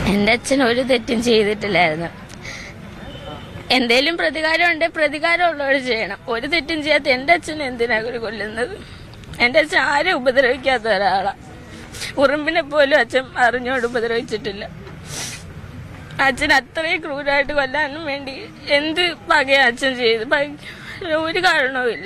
എൻ്റെ അച്ഛൻ ഒരു തെറ്റും ചെയ്തിട്ടില്ലായിരുന്നു എന്തേലും പ്രതികാരം ഉണ്ടെങ്കിൽ പ്രതികാരമുള്ളവർ ചെയ്യണം ഒരു തെറ്റും ചെയ്യാത്ത എൻ്റെ അച്ഛൻ എന്തിനാ ഒരു കൊല്ലുന്നത് എൻ്റെ അച്ഛൻ ആരും ഉപദ്രവിക്കാത്ത ഒരാളാ ഉറുമ്പിനെ പോലും അച്ഛൻ അറിഞ്ഞോട് ഉപദ്രവിച്ചിട്ടില്ല അച്ഛൻ അത്രയും ക്രൂരായിട്ട് കൊല്ലാനും വേണ്ടി എന്ത് പകയാ അച്ഛൻ ചെയ്ത് പക- ഒരു കാരണവുമില്ല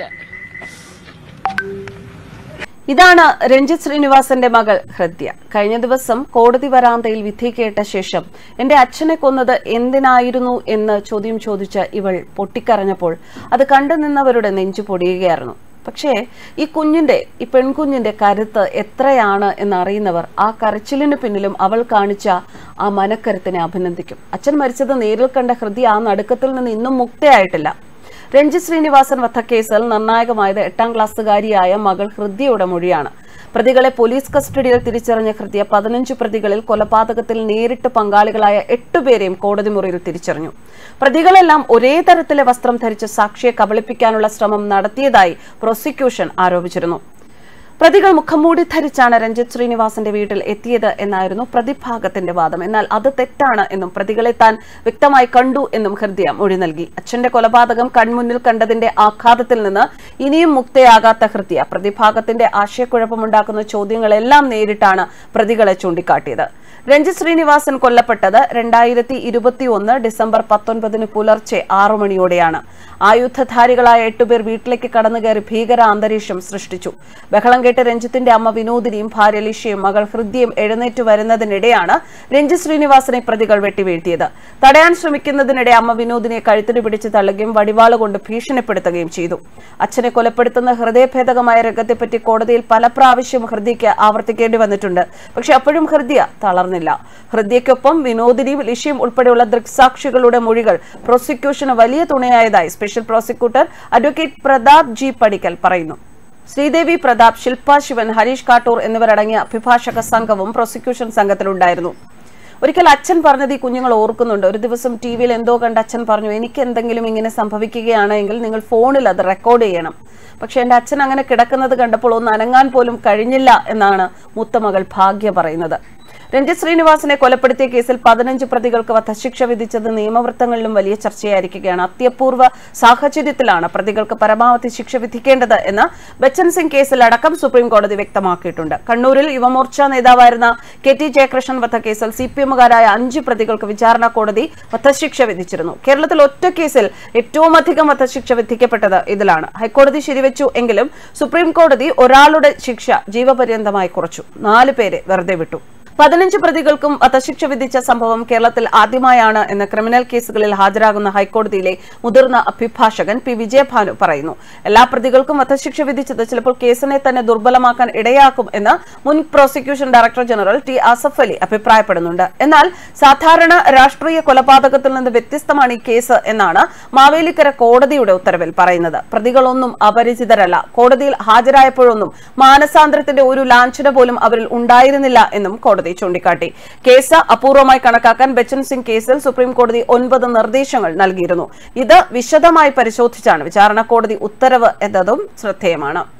ഇതാണ് രഞ്ജിത്ത് ശ്രീനിവാസന്റെ മകൾ ഹൃദ്യ കഴിഞ്ഞ ദിവസം കോടതി വരാന്തയിൽ വിധി കേട്ട ശേഷം എന്റെ അച്ഛനെ കൊന്നത് എന്തിനായിരുന്നു എന്ന് ചോദ്യം ചോദിച്ച ഇവൾ പൊട്ടിക്കരഞ്ഞപ്പോൾ അത് കണ്ടു നിന്നവരുടെ നെഞ്ചു പൊടിയുകയായിരുന്നു പക്ഷേ ഈ കുഞ്ഞിന്റെ ഈ പെൺകുഞ്ഞിന്റെ കരുത്ത് എത്രയാണ് എന്നറിയുന്നവർ ആ കരച്ചിലിന് പിന്നിലും അവൾ കാണിച്ച ആ മനക്കരുത്തിനെ അഭിനന്ദിക്കും അച്ഛൻ മരിച്ചത് നേരിൽ കണ്ട ഹൃദയ ആ നടുക്കത്തിൽ നിന്ന് ഇന്നും മുക്തയായിട്ടില്ല രഞ്ജിത് ശ്രീനിവാസൻ വധക്കേസിൽ നിർണായകമായത് എട്ടാം ക്ലാസ്സുകാരിയായ മകൾ ഹൃദ്യയുടെ മൊഴിയാണ് പ്രതികളെ പോലീസ് കസ്റ്റഡിയിൽ തിരിച്ചറിഞ്ഞ ഹൃദ്യ പതിനഞ്ച് പ്രതികളിൽ കൊലപാതകത്തിൽ നേരിട്ട് പങ്കാളികളായ എട്ടുപേരെയും കോടതി മുറിയിൽ തിരിച്ചറിഞ്ഞു പ്രതികളെല്ലാം ഒരേ തരത്തിലെ വസ്ത്രം ധരിച്ച് സാക്ഷിയെ കബളിപ്പിക്കാനുള്ള ശ്രമം നടത്തിയതായി പ്രോസിക്യൂഷൻ ആരോപിച്ചിരുന്നു പ്രതികൾ മുഖംമൂടി ധരിച്ചാണ് രഞ്ജിത്ത് ശ്രീനിവാസന്റെ വീട്ടിൽ എത്തിയത് എന്നായിരുന്നു പ്രതിഭാഗത്തിന്റെ വാദം എന്നാൽ അത് തെറ്റാണ് എന്നും പ്രതികളെ താൻ വ്യക്തമായി കണ്ടു എന്നും ഹൃദയ മൊഴി നൽകി അച്ഛന്റെ കൊലപാതകം കൺമുന്നിൽ കണ്ടതിന്റെ ആഘാതത്തിൽ നിന്ന് ഇനിയും മുക്തയാകാത്ത ഹൃദയ പ്രതിഭാഗത്തിന്റെ ആശയക്കുഴപ്പമുണ്ടാക്കുന്ന ചോദ്യങ്ങളെല്ലാം നേരിട്ടാണ് പ്രതികളെ ചൂണ്ടിക്കാട്ടിയത് രഞ്ജിത്ത് ശ്രീനിവാസൻ കൊല്ലപ്പെട്ടത് രണ്ടായിരത്തി ഇരുപത്തിയൊന്ന് ഡിസംബർ പത്തൊൻപതിന് പുലർച്ചെ ആറു മണിയോടെയാണ് ആയുധധാരികളായ എട്ടുപേർ വീട്ടിലേക്ക് കടന്നുകയറി ഭീകര അന്തരീക്ഷം സൃഷ്ടിച്ചു ബഹളം കേട്ട് രഞ്ജിത്തിന്റെ അമ്മ വിനോദിനിയും ഭാര്യ ലിഷയും മകൾ ഹൃദ്യയും എഴുന്നേറ്റ് വരുന്നതിനിടെയാണ് രഞ്ജിത്ത് ശ്രീനിവാസനെ പ്രതികൾ വെട്ടിവീഴ്ത്തിയത് തടയാൻ ശ്രമിക്കുന്നതിനിടെ അമ്മ വിനോദിനെ കഴുത്തിന് പിടിച്ച് തള്ളുകയും വടിവാള് കൊണ്ട് ഭീഷണിപ്പെടുത്തുകയും ചെയ്തു അച്ഛനെ കൊലപ്പെടുത്തുന്ന ഹൃദയഭേദകമായ രംഗത്തെപ്പറ്റി കോടതിയിൽ പല പ്രാവശ്യം ഹൃദയയ്ക്ക് ആവർത്തിക്കേണ്ടി വന്നിട്ടുണ്ട് പക്ഷെ അപ്പോഴും ഹൃദയ തളർന്നില്ല ഹൃദയയ്ക്കൊപ്പം വിനോദിനിയും ലിഷയും ഉൾപ്പെടെയുള്ള ദൃക്സാക്ഷികളുടെ മൊഴികൾ പ്രോസിക്യൂഷന് വലിയ തുണയായതായി special prosecutor advocate Pratap G Padikkal പറയുന്നു ശ്രീദേവി പ്രതാപ് ശില്പ ശിവൻ ഹരീഷ് കാട്ടൂർ എന്നിവരടങ്ങിയ അഭിഭാഷക സംഘവും പ്രോസിക്യൂഷൻ സംഘത്തിലുണ്ടായിരുന്നു ഒരിക്കൽ അച്ഛൻ പറഞ്ഞത് ഈ കുഞ്ഞുങ്ങൾ ഓർക്കുന്നുണ്ട് ഒരു ദിവസം ടി വിയിൽ എന്തോ കണ്ട് അച്ഛൻ പറഞ്ഞു എനിക്ക് എന്തെങ്കിലും ഇങ്ങനെ സംഭവിക്കുകയാണെങ്കിൽ നിങ്ങൾ ഫോണിൽ അത് റെക്കോർഡ് ചെയ്യണം പക്ഷെ എന്റെ അച്ഛൻ അങ്ങനെ കിടക്കുന്നത് കണ്ടപ്പോൾ ഒന്ന് അനങ്ങാൻ പോലും കഴിഞ്ഞില്ല എന്നാണ് മൂത്തമകൾ ഭാഗ്യ പറയുന്നത് രഞ്ജിത്ത് ശ്രീനിവാസനെ കൊലപ്പെടുത്തിയ കേസിൽ പതിനഞ്ച് പ്രതികൾക്ക് വധശിക്ഷ വിധിച്ചത് നിയമവൃത്തങ്ങളിലും വലിയ ചർച്ചയായിരിക്കുകയാണ് അത്യപൂർവ സാഹചര്യത്തിലാണ് പ്രതികൾക്ക് പരമാവധി ശിക്ഷ വിധിക്കേണ്ടത് എന്ന് ബച്ചൻ സിംഗ് കേസിൽ അടക്കം സുപ്രീം കോടതി വ്യക്തമാക്കിയിട്ടുണ്ട് കണ്ണൂരിൽ യുവമോർച്ച നേതാവായിരുന്ന കെ ടി ജയകൃഷ്ണൻ വധക്കേസിൽ സി പി എമ്മുകാരായ അഞ്ച് പ്രതികൾക്ക് വിചാരണ കോടതി വധശിക്ഷ വിധിച്ചിരുന്നു കേരളത്തിൽ ഒറ്റ കേസിൽ ഏറ്റവും അധികം വധശിക്ഷ വിധിക്കപ്പെട്ടത് ഇതിലാണ് ഹൈക്കോടതി ശരിവെച്ചു എങ്കിലും സുപ്രീം കോടതി ഒരാളുടെ ശിക്ഷ ജീവപര്യന്തമായി കുറച്ചു നാല് പേരെ വെറുതെ വിട്ടു പതിനഞ്ച് പ്രതികൾക്കും വധശിക്ഷ വിധിച്ച സംഭവം കേരളത്തിൽ ആദ്യമായാണ് എന്ന് ക്രിമിനൽ കേസുകളിൽ ഹാജരാകുന്ന ഹൈക്കോടതിയിലെ മുതിർന്ന അഭിഭാഷകൻ പി വിജയഭാനു പറയുന്നു എല്ലാ പ്രതികൾക്കും വധശിക്ഷ വിധിച്ചത് ചിലപ്പോൾ കേസിനെ തന്നെ ദുർബലമാക്കാൻ ഇടയാക്കും എന്ന് മുൻ prosecution director general T Asaf Ali അഭിപ്രായപ്പെടുന്നുണ്ട് എന്നാൽ സാധാരണ രാഷ്ട്രീയ കൊലപാതകത്തിൽ നിന്ന് വ്യത്യസ്തമാണ് ഈ കേസ് എന്നാണ് മാവേലിക്കര കോടതിയുടെ ഉത്തരവിൽ പറയുന്നത് പ്രതികളൊന്നും അപരിചിതരല്ല കോടതിയിൽ ഹാജരായപ്പോഴൊന്നും മാനസാന്തരത്തിന്റെ ഒരു ലാഞ്ചന പോലും അവരിൽ ഉണ്ടായിരുന്നില്ല എന്നും കോടതി ചൂണ്ടിക്കാട്ടി കേസ് അപൂർവമായി കണക്കാക്കാൻ ബച്ചൻ സിംഗ് കേസിൽ സുപ്രീം കോടതി ഒൻപത് നിർദ്ദേശങ്ങൾ നൽകിയിരുന്നു ഇത് വിശദമായി പരിശോധിച്ചാണ് വിചാരണ കോടതി ഉത്തരവ് എന്നതും ശ്രദ്ധേയമാണ്